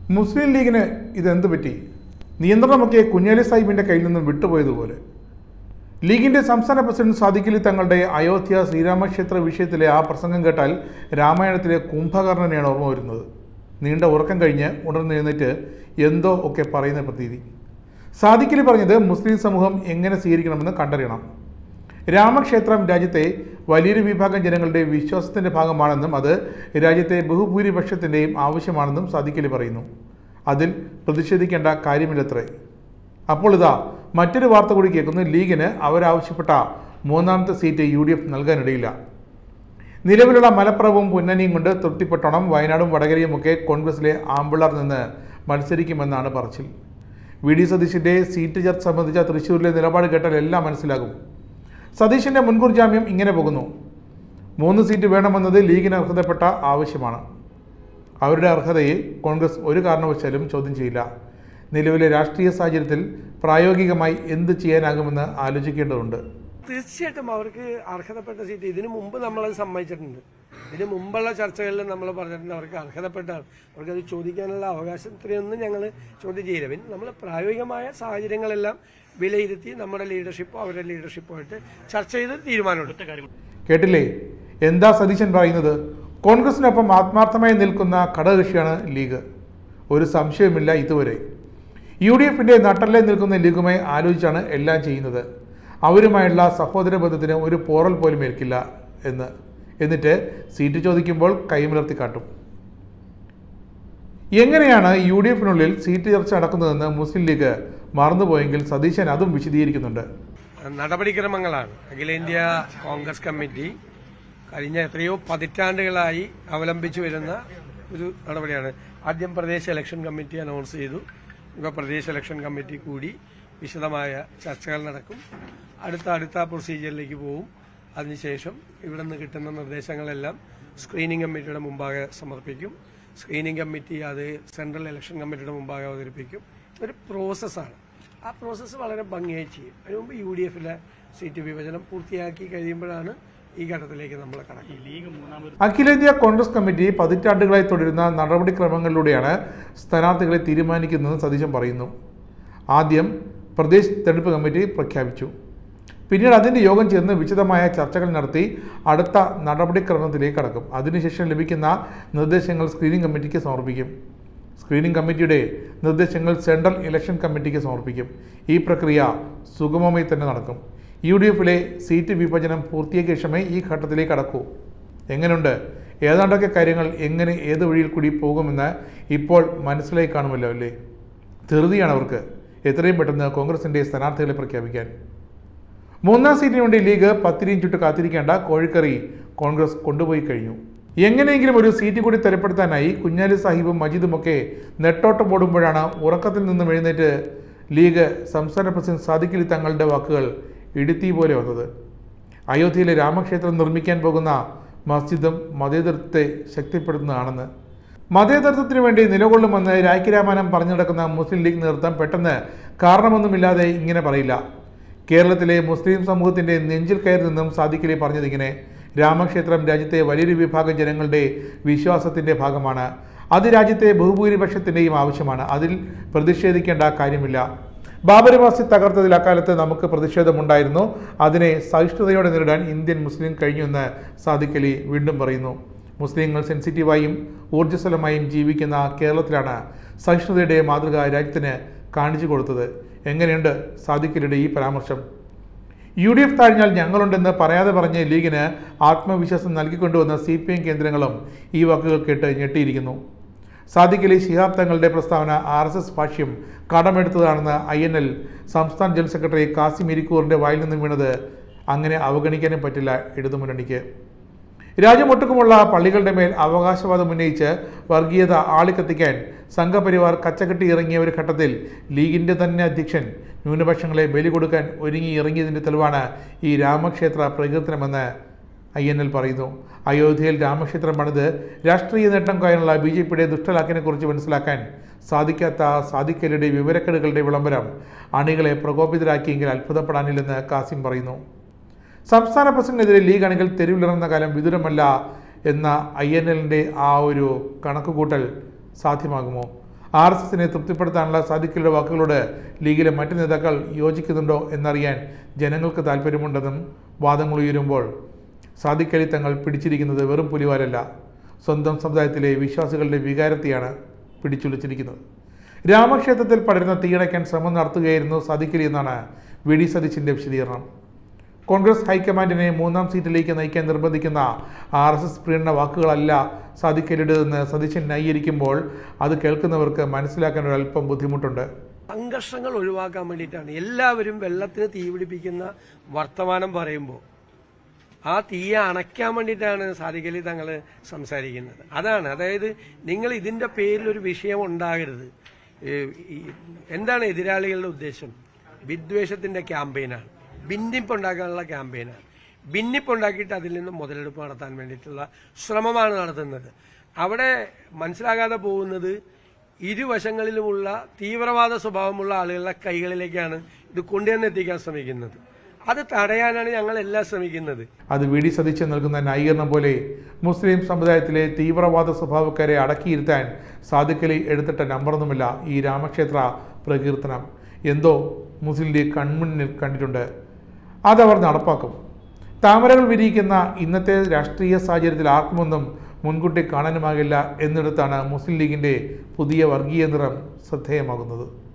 മുസ്ലിം ലീഗിന് ഇതെന്ത് പറ്റി നിയന്ത്രണമൊക്കെ കുഞ്ഞാലി സാഹിബിൻ്റെ കയ്യിൽ നിന്നും വിട്ടുപോയതുപോലെ ലീഗിന്റെ സംസ്ഥാന പ്രസിഡന്റ് സാദിഖലി തങ്ങളുടെ അയോധ്യ ശ്രീരാമക്ഷേത്ര വിഷയത്തിലെ ആ പ്രസംഗം കേട്ടാൽ രാമായണത്തിലെ കുംഭകർണനെയാണ് ഓർമ്മ വരുന്നത് നീണ്ട ഉറക്കം കഴിഞ്ഞ് ഉണർന്ന് എഴുന്നേറ്റ് എന്തോ ഒക്കെ പറയുന്ന പ്രതീതി സാദിഖലി പറഞ്ഞത് മുസ്ലിം സമൂഹം എങ്ങനെ സ്വീകരിക്കണമെന്ന് കണ്ടറിയണം രാമക്ഷേത്രം രാജ്യത്തെ വലിയൊരു വിഭാഗം ജനങ്ങളുടെ വിശ്വാസത്തിന്റെ ഭാഗമാണെന്നും അത് രാജ്യത്തെ ബഹുഭൂരിപക്ഷത്തിൻ്റെയും ആവശ്യമാണെന്നും സാദിഖലി പറയുന്നു അതിൽ പ്രതിഷേധിക്കേണ്ട കാര്യമില്ലത്രേ അപ്പോൾ ഇതാ മറ്റൊരു വാർത്ത കൂടി കേൾക്കുന്നു ലീഗിന് അവരാവശ്യപ്പെട്ട മൂന്നാമത്തെ സീറ്റ് യു ഡി എഫ് നൽകാനിടയില്ല നിലവിലുള്ള മലപ്പുറവും പൊന്നനിയും കൊണ്ട് തൃപ്തിപ്പെട്ടോണം വയനാടും വടകരയും ഒക്കെ കോൺഗ്രസിലെ ആമ്പിളർ നിന്ന് മത്സരിക്കുമെന്നാണ് പറച്ചിൽ വി ഡി സതീശിന്റെ സീറ്റ് ചർച്ച സംബന്ധിച്ച തൃശ്ശൂരിലെ നിലപാട് കേട്ടാൽ എല്ലാം മനസ്സിലാകും സതീശിന്റെ മുൻകൂർ ജാമ്യം ഇങ്ങനെ പോകുന്നു മൂന്ന് സീറ്റ് വേണമെന്നത് ലീഗിന് അർഹതപ്പെട്ട ആവശ്യമാണ് അവരുടെ അർഹതയെ കോൺഗ്രസ് ഒരു കാരണവശാലും ചോദ്യം ചെയ്യില്ല നിലവിലെ രാഷ്ട്രീയ സാഹചര്യത്തിൽ പ്രായോഗികമായി എന്ത് ചെയ്യാനാകുമെന്ന് ആലോചിക്കേണ്ടതുണ്ട് തീർച്ചയായിട്ടും അവർക്ക് അർഹതപ്പെട്ട സീറ്റ് ഇതിനു മുമ്പ് നമ്മളത് സമ്മതിച്ചിട്ടുണ്ട് ഇതിനു മുമ്പുള്ള ചർച്ചകളിൽ നമ്മൾ പറഞ്ഞിട്ടുണ്ട് അവർക്ക് അർഹതപ്പെട്ടാണ് അവർക്ക് അത് ചോദിക്കാനുള്ള അവകാശത്തിനൊന്നും ഞങ്ങൾ ചോദ്യം ചെയ്യില്ല പിന്നെ നമ്മൾ പ്രായോഗികമായ സാഹചര്യങ്ങളെല്ലാം വിലയിരുത്തി നമ്മുടെ ലീഡർഷിപ്പോ അവരുടെ ലീഡർഷിപ്പുമായിട്ട് ചർച്ച ചെയ്ത് തീരുമാനമെടുക്കും കേട്ടില്ലേ എന്താ സതീശൻ പറയുന്നത് കോൺഗ്രസിനൊപ്പം ആത്മാർത്ഥമായി നിൽക്കുന്ന ഘടകകക്ഷിയാണ് ലീഗ് ഒരു സംശയവുമില്ല ഇതുവരെ യു ഡി എഫിൻ്റെ നട്ടലിൽ നിൽക്കുന്ന ലീഗുമായി ആലോചിച്ചാണ് എല്ലാം ചെയ്യുന്നത് അവരുമായുള്ള സഹോദര ബന്ധത്തിന് ഒരു പോറൽ പോലും ഏൽക്കില്ല എന്ന് എന്നിട്ട് സീറ്റ് ചോദിക്കുമ്പോൾ കൈമലർത്തി കാട്ടും എങ്ങനെയാണ് യു ഡി എഫിനുള്ളിൽ സീറ്റ് ചർച്ച നടക്കുന്നതെന്ന് മുസ്ലിം ലീഗ് മറന്നുപോയെങ്കിൽ സതീശൻ അതും വിശദീകരിക്കുന്നുണ്ട് നടപടിക്രമങ്ങളാണ് അഖിലേന്ത്യാ കോൺഗ്രസ് കമ്മിറ്റി കഴിഞ്ഞ എത്രയോ പതിറ്റാണ്ടുകളായി അവലംബിച്ചു വരുന്ന ഒരു നടപടിയാണ് ആദ്യം പ്രദേശ് ഇലക്ഷൻ കമ്മിറ്റി അനൗൺസ് ചെയ്തു ഇപ്പോൾ പ്രദേശ് ഇലക്ഷൻ കമ്മിറ്റി കൂടി വിശദമായ ചർച്ചകൾ നടക്കും അടുത്ത അടുത്ത പ്രൊസീജിയറിലേക്ക് പോവും അതിനുശേഷം ഇവിടെ നിന്ന് കിട്ടുന്ന നിർദ്ദേശങ്ങളെല്ലാം സ്ക്രീനിംഗ് കമ്മിറ്റിയുടെ മുമ്പാകെ സമർപ്പിക്കും സ്ക്രീനിംഗ് കമ്മിറ്റി അത് സെൻട്രൽ ഇലക്ഷൻ കമ്മിറ്റിയുടെ മുമ്പാകെ അവതരിപ്പിക്കും ഒരു പ്രോസസ്സാണ് ആ പ്രോസസ്സ് വളരെ ഭംഗിയായി ചെയ്യും അതിന് മുമ്പ് യു ഡി എഫിലെ സീറ്റ് വിഭജനം പൂർത്തിയാക്കി കഴിയുമ്പോഴാണ് ഈ ഘട്ടത്തിലേക്ക് നമ്മൾ കടക്കുന്നത് അഖിലേന്ത്യാ കോൺഗ്രസ് കമ്മിറ്റി പതിറ്റാണ്ടുകളായി തുടരുന്ന നടപടിക്രമങ്ങളിലൂടെയാണ് സ്ഥാനാർത്ഥികളെ തീരുമാനിക്കുന്നതെന്ന് സതീശൻ പറയുന്നു ആദ്യം പ്രദേശ് തെരഞ്ഞെടുപ്പ് കമ്മിറ്റി പ്രഖ്യാപിച്ചു പിന്നീട് അതിൻ്റെ യോഗം ചേർന്ന് വിശദമായ ചർച്ചകൾ നടത്തി അടുത്ത നടപടിക്രമത്തിലേക്ക് കടക്കും അതിനുശേഷം ലഭിക്കുന്ന നിർദ്ദേശങ്ങൾ സ്ക്രീനിംഗ് കമ്മിറ്റിക്ക് സമർപ്പിക്കും സ്ക്രീനിംഗ് കമ്മിറ്റിയുടെ നിർദ്ദേശങ്ങൾ സെൻട്രൽ ഇലക്ഷൻ കമ്മിറ്റിക്ക് സമർപ്പിക്കും ഈ പ്രക്രിയ സുഗമമായി തന്നെ നടക്കും യു ഡി എഫിലെ സീറ്റ് വിഭജനം പൂർത്തിയാക്കിയ ശേഷമേ ഈ ഘട്ടത്തിലേക്ക് കടക്കൂ എങ്ങനെയുണ്ട് ഏതാണ്ടൊക്കെ കാര്യങ്ങൾ എങ്ങനെ ഏത് വഴിയിൽ കൂടി പോകുമെന്ന് ഇപ്പോൾ മനസ്സിലായി കാണുമല്ലോ അല്ലേ ധൃതിയാണ് അവർക്ക് എത്രയും പെട്ടെന്ന് കോൺഗ്രസിൻ്റെ സ്ഥാനാർത്ഥികളെ പ്രഖ്യാപിക്കാൻ മൂന്നാം സീറ്റിന് വേണ്ടി ലീഗ് പത്തിരിയും ചുട്ട് കാത്തിരിക്കേണ്ട കോഴിക്കറി കോൺഗ്രസ് കൊണ്ടുപോയി കഴിഞ്ഞു എങ്ങനെയെങ്കിലും ഒരു സീറ്റ് കൂടി തരപ്പെടുത്താനായി കുഞ്ഞാലി സാഹിബും മജീദുമൊക്കെ നെട്ടോട്ടം ഓടുമ്പോഴാണ് ഉറക്കത്തിൽ നിന്നും എഴുന്നേറ്റ് ലീഗ് സംസ്ഥാന പ്രസിഡന്റ് സാദിഖലി തങ്ങളുടെ വാക്കുകൾ ഇടുത്തി പോലെ വന്നത് അയോധ്യയിലെ രാമക്ഷേത്രം നിർമ്മിക്കാൻ പോകുന്ന മസ്ജിദും മതേതരത്വത്തെ ശക്തിപ്പെടുത്തുന്നതാണെന്ന് മതേതരത്വത്തിന് വേണ്ടി നിലകൊള്ളുമെന്ന് രാഖിരാമാനം പറഞ്ഞു നടക്കുന്ന മുസ്ലിം ലീഗ് നേതൃത്വം പെട്ടെന്ന് കാരണമൊന്നുമില്ലാതെ ഇങ്ങനെ പറയില്ല കേരളത്തിലെ മുസ്ലിം സമൂഹത്തിന്റെ നെഞ്ചിൽ കയറി നിന്നും സാദിഖലി പറഞ്ഞതിങ്ങനെ രാമക്ഷേത്രം രാജ്യത്തെ വലിയൊരു വിഭാഗം ജനങ്ങളുടെ വിശ്വാസത്തിന്റെ ഭാഗമാണ് അത് രാജ്യത്തെ ബഹുഭൂരിപക്ഷത്തിന്റെയും ആവശ്യമാണ് അതിൽ പ്രതിഷേധിക്കേണ്ട കാര്യമില്ല ബാബരി മസ്ജിദ് തകർത്തതിൽ അക്കാലത്ത് നമുക്ക് പ്രതിഷേധമുണ്ടായിരുന്നു അതിനെ സഹിഷ്ണുതയോടെ നേരിടാൻ ഇന്ത്യൻ മുസ്ലിം കഴിഞ്ഞുവെന്ന് സാദിഖലി വീണ്ടും പറയുന്നു മുസ്ലിങ്ങൾ സെൻസിറ്റീവായും ഊർജ്ജസ്വലമായും ജീവിക്കുന്ന കേരളത്തിലാണ് സഹിഷ്ണുതയുടെ മാതൃക രാജ്യത്തിന് കാണിച്ചു കൊടുത്തത് എങ്ങനെയുണ്ട് സാദിഖലിയുടെ ഈ പരാമർശം യു ഡി എഫ് താഴ്ന്നാൽ ഞങ്ങളുണ്ടെന്ന് പറയാതെ പറഞ്ഞ് ലീഗിന് ആത്മവിശ്വാസം നൽകിക്കൊണ്ടുവന്ന സി പി എം കേന്ദ്രങ്ങളും ഈ വാക്കുകൾ കേട്ട് ഞെട്ടിയിരിക്കുന്നു സാദിഖലി ശിഹാബ് തങ്ങളുടെ പ്രസ്താവന ആർ എസ് എസ് ഭാഷ്യം കടമെടുത്തതാണെന്ന് ഐ എൻ എൽ സംസ്ഥാന ജനറൽ സെക്രട്ടറി കാസിം ഇരിക്കൂറിന്റെ വായിൽ നിന്നും വീണത് അങ്ങനെ അവഗണിക്കാനും പറ്റില്ല ഇടതുമുന്നണിക്ക് രാജ്യമൊട്ടുക്കുമുള്ള പള്ളികളുടെ മേൽ അവകാശവാദം ഉന്നയിച്ച് വർഗീയത ആളിക്കത്തിക്കാൻ സംഘപരിവാർ കച്ചകെട്ടി ഇറങ്ങിയ ഒരു ഘട്ടത്തിൽ ലീഗിന്റെ തന്നെ അധ്യക്ഷൻ ന്യൂനപക്ഷങ്ങളെ ബലി കൊടുക്കാൻ ഒരുങ്ങി ഇറങ്ങിയതിന്റെ തെളിവാണ് ഈ രാമക്ഷേത്ര പ്രകീർത്തനമെന്ന് ഐ എൻ എൽ പറയുന്നു അയോധ്യയിൽ രാമക്ഷേത്രം പണിത് രാഷ്ട്രീയ നേട്ടം കയറുള്ള ബി ജെ പിയുടെ ദുഷ്ടലാക്കിനെക്കുറിച്ച് മനസ്സിലാക്കാൻ സാധിക്കാത്ത സാധിക്കലിയുടെ വിവരക്കേടുകളുടെ വിളംബരം അണികളെ പ്രകോപിതരാക്കിയെങ്കിൽ അത്ഭുതപ്പെടാനില്ലെന്ന് കാസിം പറയുന്നു സംസ്ഥാന പ്രസിഡന്റിനെതിരെ ലീഗ് അണികൾ തെരുവിലിറങ്ങുന്ന കാലം വിദൂരമല്ല എന്ന ഐ എൻ എല്ലിൻ്റെ ആ ഒരു കണക്കുകൂട്ടൽ സാധ്യമാകുമോ ആർ എസ് എസിനെ തൃപ്തിപ്പെടുത്താനുള്ള സാദിഖലിയുടെ വാക്കുകളോട് ലീഗിലെ മറ്റ് നേതാക്കൾ യോജിക്കുന്നുണ്ടോ എന്നറിയാൻ ജനങ്ങൾക്ക് താല്പര്യമുണ്ടെന്നും വാദങ്ങൾ ഉയരുമ്പോൾ സാദിഖ് അലി തങ്ങൾ പിടിച്ചിരിക്കുന്നത് വെറും പുലിവാലല്ല സ്വന്തം സമുദായത്തിലെ വിശ്വാസികളുടെ വികാരത്തെയാണ് പിടിച്ചുലച്ചിരിക്കുന്നത് രാമക്ഷേത്രത്തിൽ പടരുന്ന തീയണയ്ക്കാൻ ശ്രമം നടത്തുകയായിരുന്നു സാദിഖ് അലി എന്നാണ് വി ഡി സതീശിൻ്റെ വിശദീകരണം കോൺഗ്രസ് ഹൈക്കമാൻഡിനെ മൂന്നാം സീറ്റിലേക്ക് നയിക്കാൻ നിർബന്ധിക്കുന്ന ആർ എസ് എസ് പ്രീണന വാക്കുകളല്ല സാധിക്കരുതെന്ന് സതീശൻ ന്യായീകരിക്കുമ്പോൾ അത് കേൾക്കുന്നവർക്ക് മനസ്സിലാക്കാൻ ഒരല്പം ബുദ്ധിമുട്ടുണ്ട് സംഘർഷങ്ങൾ ഒഴിവാക്കാൻ വേണ്ടിയിട്ടാണ് എല്ലാവരും വെള്ളത്തിന് തീ പിടിപ്പിക്കുന്ന വർത്തമാനം പറയുമ്പോൾ ആ തീയെ അണയ്ക്കാൻ വേണ്ടിയിട്ടാണ് സാധിക്കലി തങ്ങൾ സംസാരിക്കുന്നത് അതാണ് അതായത് നിങ്ങൾ ഇതിന്റെ പേരിൽ ഒരു വിഷയം ഉണ്ടാകരുത് ഏ, ഈ എന്താണ് എതിരാളികളുടെ ഉദ്ദേശം വിദ്വേഷത്തിന്റെ ക്യാമ്പയിനാണ് ഭിന്നിപ്പുണ്ടാക്കാനുള്ള ക്യാമ്പയിനാണ് ഭിന്നിപ്പുണ്ടാക്കിയിട്ട് അതിൽ നിന്ന് മുതലെടുപ്പ് നടത്താൻ വേണ്ടിയിട്ടുള്ള ശ്രമമാണ് നടത്തുന്നത് അവിടെ മനസ്സിലാകാതെ പോകുന്നത് ഇരുവശങ്ങളിലുമുള്ള തീവ്രവാദ സ്വഭാവമുള്ള ആളുകളുടെ കൈകളിലേക്കാണ് ഇത് കൊണ്ടുവന്നെത്തിക്കാൻ ശ്രമിക്കുന്നത് അത് തടയാനാണ് ഞങ്ങൾ എല്ലാം ശ്രമിക്കുന്നത് അത് വി ഡി സതീശൻ നൽകുന്ന ന്യായീകരണം പോലെ മുസ്ലിം സമുദായത്തിലെ തീവ്രവാദ സ്വഭാവക്കാരെ അടക്കിയിരുത്താൻ സാധിക്കലി എടുത്തിട്ട നമ്പറൊന്നുമില്ല ഈ രാമക്ഷേത്ര പ്രകീർത്തനം എന്തോ മുസ്ലിം ലീഗ് കൺമുന്നിൽ കണ്ടിട്ടുണ്ട് അതവർ നടപ്പാക്കും താമരകൾ വിരിയിക്കുന്ന ഇന്നത്തെ രാഷ്ട്രീയ സാഹചര്യത്തിൽ ആർക്കുമൊന്നും മുൻകൂട്ടി കാണാനുമാകില്ല എന്നിടത്താണ് മുസ്ലിം ലീഗിൻ്റെ പുതിയ വർഗീയ നിറം ശ്രദ്ധേയമാകുന്നത്